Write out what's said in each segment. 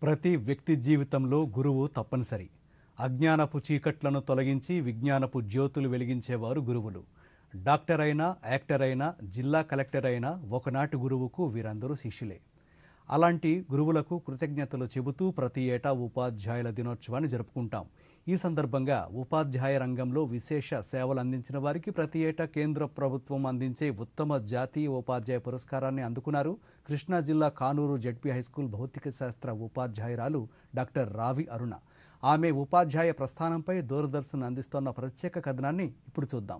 ప్రతి వ్యక్తి జీవితంలో గురువు తప్పనిసరి అజ్ఞానపు చీకట్లను తొలగించి విజ్ఞానపు జ్యోతులు వెలిగించేవారు గురువులు డాక్టర్ అయినా యాక్టర్ అయినా జిల్లా కలెక్టర్ అయినా ఒకనాటి గురువుకు వీరందరూ శిష్యులే అలాంటి గురువులకు కృతజ్ఞతలు చెబుతూ ప్రతి ఏటా ఉపాధ్యాయుల దినోత్సవాన్ని జరుపుకుంటాం ఈ సందర్భంగా ఉపాధ్యాయ రంగంలో విశేష సేవలు అందించిన వారికి ప్రతి ఏటా కేంద్ర ప్రభుత్వం అందించే ఉత్తమ జాతీయ ఉపాధ్యాయ పురస్కారాన్ని అందుకున్నారు కృష్ణా జిల్లా కానూరు జడ్పీ హైస్కూల్ భౌతిక శాస్త్ర ఉపాధ్యాయురాలు డాక్టర్ రావి అరుణ ఆమె ఉపాధ్యాయ ప్రస్థానంపై దూరదర్శన్ అందిస్తోన్న ప్రత్యేక కథనాన్ని ఇప్పుడు చూద్దాం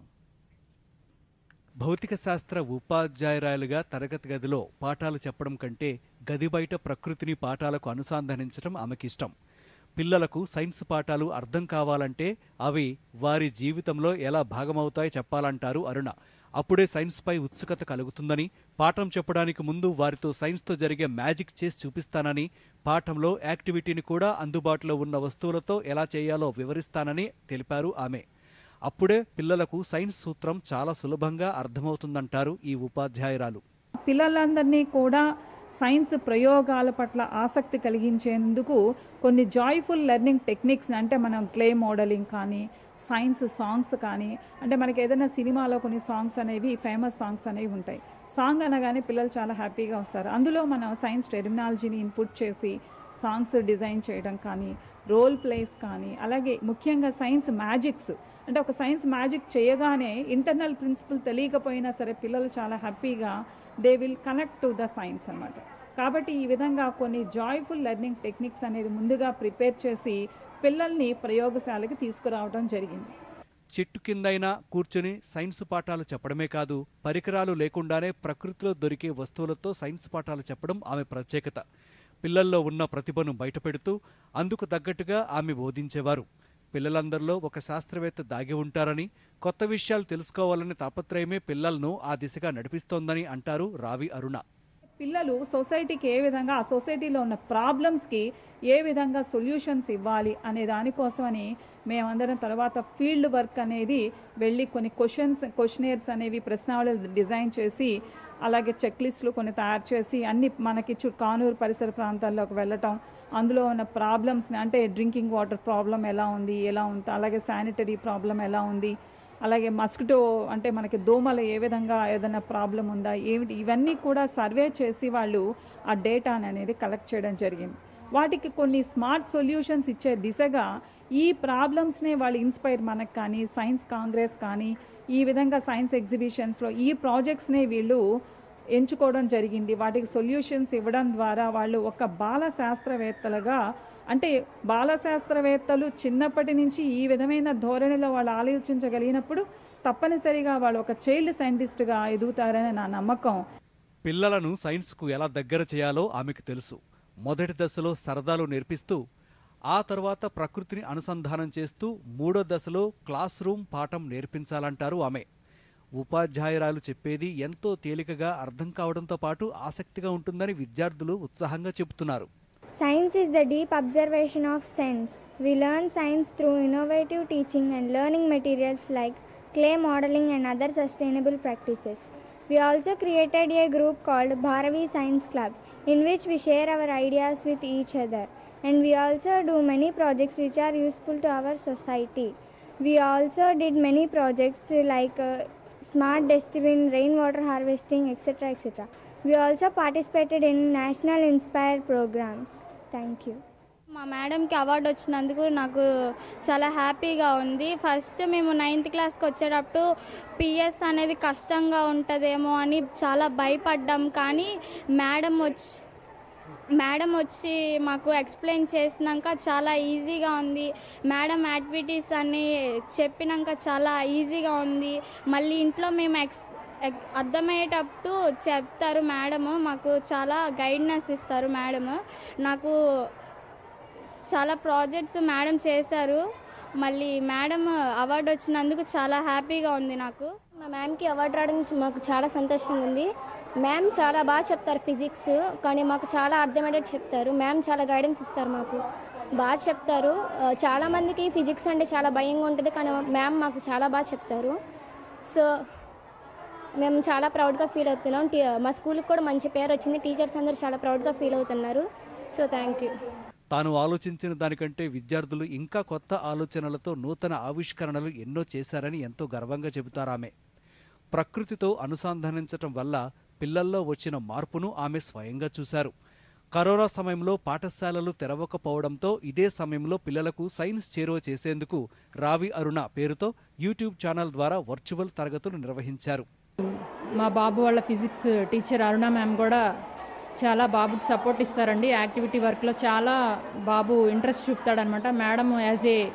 భౌతిక శాస్త్ర ఉపాధ్యాయురాలుగా తరగతి గదిలో పాఠాలు చెప్పడం కంటే గది బయట ప్రకృతిని పాఠాలకు అనుసంధానించడం ఆమెకిష్టం పిల్లలకు సైన్స్ పాఠాలు అర్థం కావాలంటే అవి వారి జీవితంలో ఎలా భాగమవుతాయో చెప్పాలంటారు అరుణ అప్పుడే సైన్స్పై ఉత్సుకత కలుగుతుందని పాఠం చెప్పడానికి ముందు వారితో సైన్స్తో జరిగే మ్యాజిక్ చేసి చూపిస్తానని పాఠంలో యాక్టివిటీని కూడా అందుబాటులో ఉన్న వస్తువులతో ఎలా చేయాలో వివరిస్తానని తెలిపారు ఆమె అప్పుడే పిల్లలకు సైన్స్ సూత్రం చాలా సులభంగా అర్థమవుతుందంటారు ఈ ఉపాధ్యాయురాలు పిల్లలందరినీ కూడా సైన్స్ ప్రయోగాల పట్ల ఆసక్తి కలిగించేందుకు కొన్ని జాయ్ఫుల్ లెర్నింగ్ టెక్నిక్స్ అంటే మనం క్లే మోడలింగ్ కానీ సైన్స్ సాంగ్స్ కానీ అంటే మనకి ఏదైనా సినిమాలో కొన్ని సాంగ్స్ అనేవి ఫేమస్ సాంగ్స్ అనేవి ఉంటాయి సాంగ్ అనగానే పిల్లలు చాలా హ్యాపీగా వస్తారు అందులో మనం సైన్స్ టెర్మినాలజీని ఇన్పుట్ చేసి సాంగ్స్ డిజైన్ చేయడం కానీ రోల్ ప్లేస్ కానీ అలాగే ముఖ్యంగా సైన్స్ మ్యాజిక్స్ అంటే ఒక సైన్స్ మ్యాజిక్ చేయగానే ఇంటర్నల్ ప్రిన్సిపల్ తెలియకపోయినా సరే పిల్లలు చాలా హ్యాపీగా they will connect to the science అన్నమాట కాబట్టి ఈ విధంగా కొన్ని జాయ్ఫుల్ లెర్నింగ్ టెక్నిక్స్ అనేది ముందుగా ప్రిపేర్ చేసి పిల్లల్ని ప్రయోగశాలకి తీసుకురావడం జరిగింది చెట్టు కిందైనా కూర్చుని సైన్స్ పాఠాలు చెప్పడమే కాదు పరికరాలు లేకుండానే ప్రకృతిలో దొరికే వస్తువులతో సైన్స్ పాఠాలు చెప్పడం ఆమె ప్రత్యేకత పిల్లల్లో ఉన్న ప్రతిభను బయటపెడుతూ అందుకు తగ్గట్టుగా ఆమె బోధించేవారు పిల్లలందరిలో ఒక శాస్త్రవేత్త దాగి ఉంటారని కొత్త విషయాలు తెలుసుకోవాలనే తాపత్రయమే పిల్లలను ఆ దిశగా నడిపిస్తోందని అంటారు రావి అరుణ పిల్లలు సొసైటీకి ఏ విధంగా ఆ సొసైటీలో ఉన్న ప్రాబ్లమ్స్కి ఏ విధంగా సొల్యూషన్స్ ఇవ్వాలి అనే దానికోసమని మేమందరం తర్వాత ఫీల్డ్ వర్క్ అనేది వెళ్ళి కొన్ని క్వశ్చన్స్ క్వశ్చనేర్స్ అనేవి ప్రశ్నావళులు డిజైన్ చేసి అలాగే చెక్ లిస్టులు కొన్ని తయారు చేసి అన్ని మనకి చు కానూరు పరిసర ప్రాంతాల్లోకి వెళ్ళటం అందులో ఉన్న ప్రాబ్లమ్స్ని అంటే డ్రింకింగ్ వాటర్ ప్రాబ్లం ఎలా ఉంది ఎలా ఉంది అలాగే శానిటరీ ప్రాబ్లం ఎలా ఉంది అలాగే మస్కిటో అంటే మనకి దోమలు ఏ విధంగా ఏదైనా ప్రాబ్లం ఉందా ఏమిటి ఇవన్నీ కూడా సర్వే చేసి వాళ్ళు ఆ డేటాని అనేది కలెక్ట్ చేయడం జరిగింది వాటికి కొన్ని స్మార్ట్ సొల్యూషన్స్ ఇచ్చే దిశగా ఈ ప్రాబ్లమ్స్నే వాళ్ళు ఇన్స్పైర్ మనకు కానీ సైన్స్ కాంగ్రెస్ కానీ ఈ విధంగా సైన్స్ ఎగ్జిబిషన్స్లో ఈ ప్రాజెక్ట్స్నే వీళ్ళు ఎంచుకోవడం జరిగింది వాటికి సొల్యూషన్స్ ఇవ్వడం ద్వారా వాళ్ళు ఒక బాల శాస్త్రవేత్తలుగా అంటే బాల శాస్త్రవేత్తలు చిన్నప్పటి నుంచి ఈ విధమైన ధోరణిలో వాళ్ళు ఆలోచించగలిగినప్పుడు తప్పనిసరిగా వాళ్ళు ఒక చైల్డ్ సైంటిస్ట్గా ఎదుగుతారని నా నమ్మకం పిల్లలను సైన్స్కు ఎలా దగ్గర చేయాలో ఆమెకు తెలుసు మొదటి దశలో సరదాలు నేర్పిస్తూ ఆ తర్వాత ప్రకృతిని అనుసంధానం చేస్తూ మూడో దశలో క్లాస్ రూమ్ పాఠం నేర్పించాలంటారు ఆమె ఉపాధ్యాయురాలు చెప్పేది ఎంతో తేలికగా అర్థం కావడంతో పాటు ఆసక్తిగా ఉంటుందని విద్యార్థులు ఉత్సాహంగా చెబుతున్నారు Science is the deep observation of sense. We learn science through innovative teaching and learning materials like clay modeling and other sustainable practices. We also created a group called Bharavi Science Club in which we share our ideas with each other and we also do many projects which are useful to our society. We also did many projects like uh, smart dustbin, rainwater harvesting, etc. etc. We also participated in national inspire programs. Thank you. మా మేడంకి award వచ్చినందుకు నాకు చాలా హ్యాపీగా ఉంది first మేము ninth క్లాస్కి వచ్చేటప్పుడు పిఎస్ అనేది కష్టంగా ఉంటుందేమో అని చాలా భయపడ్డాం కానీ మేడం వచ్చి మేడం వచ్చి మాకు ఎక్స్ప్లెయిన్ చేసినాక చాలా ఈజీగా ఉంది మేడం యాక్టివిటీస్ అన్ని చెప్పినాక చాలా ఈజీగా ఉంది మళ్ళీ ఇంట్లో మేము ఎక్స్ ఎక్- అర్థమయ్యేటప్పుడు చెప్తారు మేడము మాకు చాలా గైడ్నెస్ ఇస్తారు మేడము నాకు చాలా ప్రాజెక్ట్స్ మేడం చేశారు మళ్ళీ మేడం అవార్డు వచ్చినందుకు చాలా హ్యాపీగా ఉంది నాకు మా మ్యామ్కి అవార్డు రావడం మాకు చాలా సంతోషంగా ఉంది మ్యామ్ చాలా బాగా చెప్తారు ఫిజిక్స్ కానీ మాకు చాలా అర్థమయ్యేటట్టు చెప్తారు మ్యామ్ చాలా గైడెన్స్ ఇస్తారు మాకు బాగా చెప్తారు ఆ, చాలామందికి ఫిజిక్స్ అంటే చాలా భయంగా ఉంటుంది కానీ మ్యామ్ మాకు చాలా బాగా చెప్తారు సో మేము చాలా ప్రౌడ్గా ఫీల్ అవుతున్నాం టీ- మా స్కూల్కి కూడా మంచి పేరు వచ్చింది టీచర్స్ అందరూ చాలా ప్రౌడ్గా ఫీల్ అవుతున్నారు సో థ్యాంక్ యూ తాను ఆలోచించిన దానికంటే విద్యార్థులు ఇంకా కొత్త ఆలోచనలతో నూతన ఆవిష్కరణలు ఎన్నో చేశారని ఎంతో గర్వంగా చెబుతారామె ప్రకృతితో అనుసంధానించటం వల్ల పిల్లల్లో వచ్చిన మార్పును ఆమె స్వయంగా చూశారు కరోనా సమయంలో పాఠశాలలు తెరవకపోవడంతో ఇదే సమయంలో పిల్లలకు సైన్స్ చేరువ చేసేందుకు రావి అరుణ పేరుతో యూట్యూబ్ ఛానల్ ద్వారా వర్చువల్ తరగతులు నిర్వహించారు మా బాబు వాళ్ళ ఫిజిక్స్ టీచర్ అరుణ మ్యామ్ కూడా చాలా బాబుకి సపోర్ట్ ఇస్తారండి యాక్టివిటీ వర్క్లో చాలా బాబు ఇంట్రెస్ట్ చూపుతాడనమాట మేడం యాజ్ ఏ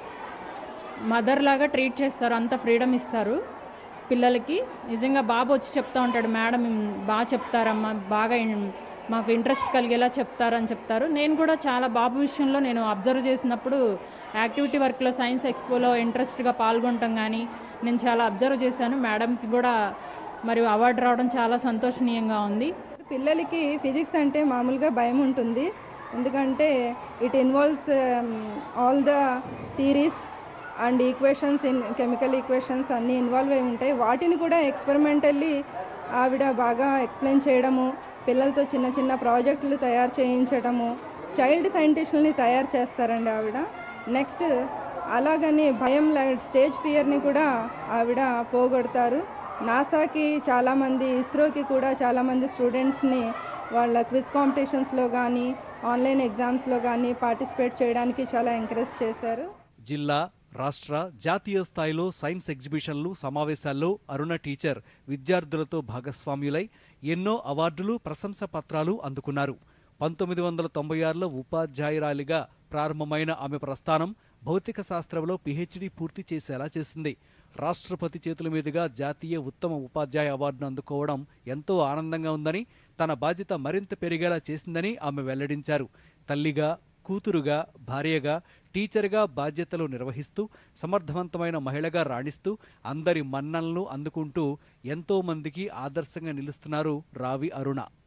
మదర్ లాగా ట్రీట్ చేస్తారు అంత ఫ్రీడమ్ ఇస్తారు పిల్లలకి నిజంగా బాబు వచ్చి చెప్తా ఉంటాడు మేడం బాగా చెప్తారమ్మా బాగా ఇన్- మాకు ఇంట్రెస్ట్ కలిగేలా చెప్తారని చెప్తారు నేను కూడా చాలా బాబు విషయంలో నేను అబ్జర్వ్ చేసినప్పుడు యాక్టివిటీ వర్క్లో సైన్స్ ఎక్స్పోలో ఇంట్రెస్ట్గా పాల్గొనటం కానీ నేను చాలా అబ్జర్వ్ చేశాను మేడంకి కూడా మరి అవార్డు రావడం చాలా సంతోషనీయంగా ఉంది పిల్లలకి ఫిజిక్స్ అంటే మామూలుగా భయం ఉంటుంది ఎందుకంటే it involves all the theories and equations in chemical equations అన్నీ ఇన్వాల్వ్ అయి ఉంటాయి వాటిని కూడా ఎక్స్పెరిమెంటల్లీ ఆవిడ బాగా ఎక్స్ప్లెయిన్ చేయడము పిల్లలతో చిన్న చిన్న ప్రాజెక్టులు తయారు చేయించడము చైల్డ్ సైంటిస్టులని తయారు చేస్తారండి ఆవిడ నెక్స్ట్ అలాగని భయం స్టేజ్ ఫియర్ని కూడా ఆవిడ పోగొడతారు నాసాకి చాలామంది ఇస్రోకి కూడా చాలామంది స్టూడెంట్స్ని వాళ్ళ క్విజ్ కాంపిటీషన్స్లో కానీ ఆన్లైన్ ఎగ్జామ్స్లో కానీ పార్టిసిపేట్ చేయడానికి చాలా ఎంకరేజ్ చేశారు జిల్లా రాష్ట్ర జాతీయ స్థాయిలో సైన్స్ ఎగ్జిబిషన్లు సమావేశాల్లో అరుణ టీచర్ విద్యార్థులతో భాగస్వామ్యులై ఎన్నో అవార్డులు ప్రశంస పత్రాలు అందుకున్నారు పంతొమ్మిది వందల తొంభై ఆరులో ఉపాధ్యాయురాలిగా ప్రారంభమైన ఆమె ప్రస్థానం భౌతిక శాస్త్రంలో పిహెచ్డి పూర్తి చేసేలా చేసింది రాష్ట్రపతి చేతుల మీదుగా జాతీయ ఉత్తమ ఉపాధ్యాయ అవార్డును అందుకోవడం ఎంతో ఆనందంగా ఉందని తన బాధ్యత మరింత పెరిగేలా చేసిందని ఆమె వెల్లడించారు తల్లిగా కూతురుగా భార్యగా టీచర్గా బాధ్యతలు నిర్వహిస్తూ సమర్థవంతమైన మహిళగా రాణిస్తూ అందరి మన్ననలు అందుకుంటూ ఎంతో మందికి ఆదర్శంగా నిలుస్తున్నారు రావి అరుణ